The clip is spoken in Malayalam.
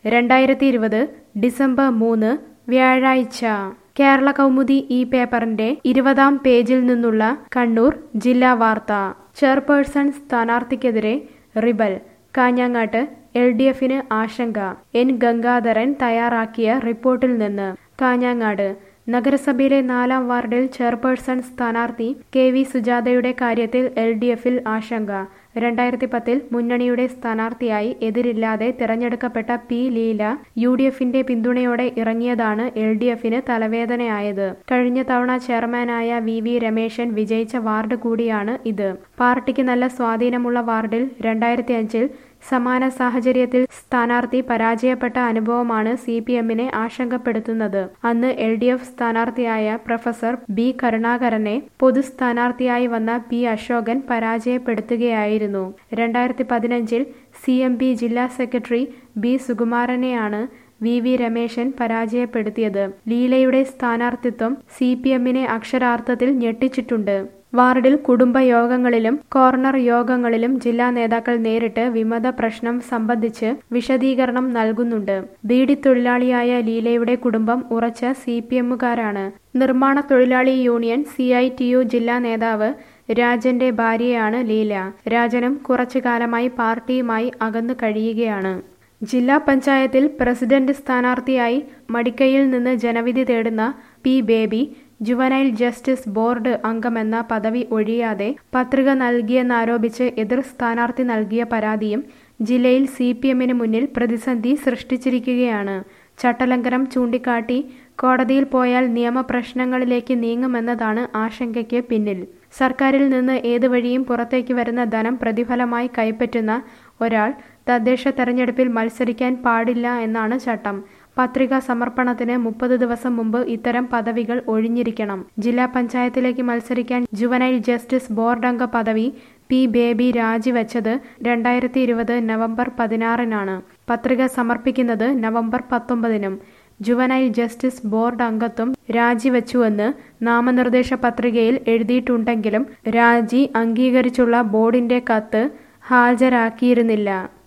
രണ്ടായിരത്തി ഇരുപത് ഡിസംബർ മൂന്ന് വ്യാഴാഴ്ച കേരള കൗമുദി ഈ പേപ്പറിന്റെ ഇരുപതാം പേജിൽ നിന്നുള്ള കണ്ണൂർ ജില്ലാ വാർത്ത ചെയർപേഴ്സൺ സ്ഥാനാർത്ഥിക്കെതിരെ റിബൽ കാഞ്ഞങ്ങാട്ട് എൽ ഡി എഫിന് ആശങ്ക എൻ ഗംഗാധരൻ തയ്യാറാക്കിയ റിപ്പോർട്ടിൽ നിന്ന് കാഞ്ഞങ്ങാട് നഗരസഭയിലെ നാലാം വാർഡിൽ ചെയർപേഴ്സൺ സ്ഥാനാർത്ഥി കെ വി സുജാതയുടെ കാര്യത്തിൽ എൽ ഡി എഫിൽ ആശങ്ക രണ്ടായിരത്തി പത്തിൽ മുന്നണിയുടെ സ്ഥാനാർത്ഥിയായി എതിരില്ലാതെ തിരഞ്ഞെടുക്കപ്പെട്ട പി ലീല യു ഡി എഫിന്റെ പിന്തുണയോടെ ഇറങ്ങിയതാണ് എൽ ഡി എഫിന് തലവേദനയായത് കഴിഞ്ഞ തവണ ചെയർമാനായ വി വി രമേശൻ വിജയിച്ച വാർഡ് കൂടിയാണ് ഇത് പാർട്ടിക്ക് നല്ല സ്വാധീനമുള്ള വാർഡിൽ രണ്ടായിരത്തി അഞ്ചിൽ സമാന സാഹചര്യത്തിൽ സ്ഥാനാർത്ഥി പരാജയപ്പെട്ട അനുഭവമാണ് സി പി എമ്മിനെ ആശങ്കപ്പെടുത്തുന്നത് അന്ന് എൽ ഡി എഫ് സ്ഥാനാർത്ഥിയായ പ്രൊഫസർ ബി കരുണാകരനെ പൊതു സ്ഥാനാർത്ഥിയായി വന്ന പി അശോകൻ പരാജയപ്പെടുത്തുകയായിരുന്നു രണ്ടായിരത്തി പതിനഞ്ചിൽ സി എം പി ജില്ലാ സെക്രട്ടറി ബി സുകുമാരനെയാണ് വി വി രമേശൻ പരാജയപ്പെടുത്തിയത് ലീലയുടെ സ്ഥാനാർത്ഥിത്വം സി പി എമ്മിനെ അക്ഷരാർത്ഥത്തിൽ ഞെട്ടിച്ചിട്ടുണ്ട് വാർഡിൽ കുടുംബ യോഗങ്ങളിലും കോർണർ യോഗങ്ങളിലും ജില്ലാ നേതാക്കൾ നേരിട്ട് വിമത പ്രശ്നം സംബന്ധിച്ച് വിശദീകരണം നൽകുന്നുണ്ട് ബീഡി തൊഴിലാളിയായ ലീലയുടെ കുടുംബം ഉറച്ച സി പി എമ്മുകാരാണ് നിർമ്മാണ തൊഴിലാളി union C I T U ജില്ലാ നേതാവ് രാജന്റെ ഭാര്യയാണ് ലീല രാജനും കുറച്ചു കാലമായി പാർട്ടിയുമായി അകന്നു കഴിയുകയാണ് ജില്ലാ പഞ്ചായത്തിൽ പ്രസിഡന്റ് സ്ഥാനാർത്ഥിയായി മടിക്കയിൽ നിന്ന് ജനവിധി തേടുന്ന P Baby juvenile justice board അംഗമെന്ന പദവി ഒഴിയാതെ പത്രിക നൽകിയെന്നാരോപിച്ച് എതിർ സ്ഥാനാർത്ഥി നൽകിയ പരാതിയും ജില്ലയിൽ സി പി എമ്മിന് മുന്നിൽ പ്രതിസന്ധി സൃഷ്ടിച്ചിരിക്കുകയാണ് ചട്ടലംഘനം ചൂണ്ടിക്കാട്ടി കോടതിയിൽ പോയാൽ നിയമപ്രശ്നങ്ങളിലേക്ക് നീങ്ങുമെന്നതാണ് ആശങ്കയ്ക്ക് പിന്നിൽ സർക്കാരിൽ നിന്ന് ഏത് വഴിയും പുറത്തേക്ക് വരുന്ന ധനം പ്രതിഫലമായി കൈപ്പറ്റുന്ന ഒരാൾ തദ്ദേശ തെരഞ്ഞെടുപ്പിൽ മത്സരിക്കാൻ പാടില്ല എന്നാണ് ചട്ടം പത്രിക സമർപ്പണത്തിന് മുപ്പത് ദിവസം മുമ്പ് ഇത്തരം പദവികൾ ഒഴിഞ്ഞിരിക്കണം ജില്ലാ പഞ്ചായത്തിലേക്ക് മത്സരിക്കാൻ ജുവനൈൽ ജസ്റ്റിസ് ബോർഡ് അംഗ പദവി പി ബേബി രാജിവെച്ചത് രണ്ടായിരത്തി ഇരുപത് നവംബർ പതിനാറിനാണ് പത്രിക സമർപ്പിക്കുന്നത് നവംബർ പത്തൊമ്പതിനും ജുവനൈൽ ജസ്റ്റിസ് ബോർഡ് അംഗത്വം രാജിവെച്ചുവെന്ന് നാമനിർദ്ദേശ പത്രികയിൽ എഴുതിയിട്ടുണ്ടെങ്കിലും രാജി അംഗീകരിച്ചുള്ള ബോർഡിന്റെ കത്ത് ഹാജരാക്കിയിരുന്നില്ല